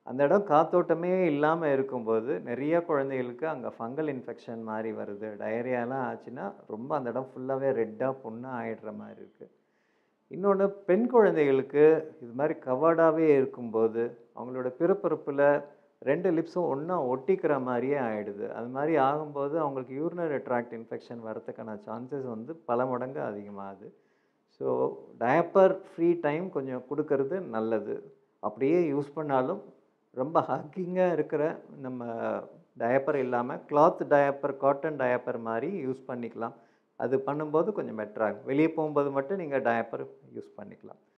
அந்த இடம் காத்தோட்டமே இல்லாமல் இருக்கும்போது நிறைய குழந்தைகளுக்கு அங்கே ஃபங்கல் இன்ஃபெக்ஷன் மாதிரி வருது டயரியாலாம் ஆச்சுன்னா ரொம்ப அந்த இடம் ஃபுல்லாகவே ரெட்டாக புண்ணாக ஆயிடுற மாதிரி இருக்குது இன்னொன்று பெண் குழந்தைகளுக்கு இது மாதிரி கவர்டாகவே இருக்கும்போது அவங்களோட பிறப்புறுப்பில் ரெண்டு லிப்ஸும் ஒன்றா ஒட்டிக்கிற மாதிரியே ஆயிடுது அது மாதிரி ஆகும்போது அவங்களுக்கு யூரினரி ட்ராக்ட் இன்ஃபெக்ஷன் வரதுக்கான சான்சஸ் வந்து பல மடங்கு அதிகமாகுது ஸோ டயப்பர் ஃப்ரீ டைம் கொஞ்சம் கொடுக்கறது நல்லது அப்படியே யூஸ் பண்ணாலும் ரொம்ப ஹக்கிங்காக இருக்கிற நம்ம டயப்பர் இல்லாமல் கிளாத் டயப்பர் காட்டன் டயப்பர் மாதிரி யூஸ் பண்ணிக்கலாம் அது பண்ணும்போது கொஞ்சம் பெட்டராகும் வெளியே போகும்போது மட்டும் நீங்கள் டயப்பர் யூஸ் பண்ணிக்கலாம்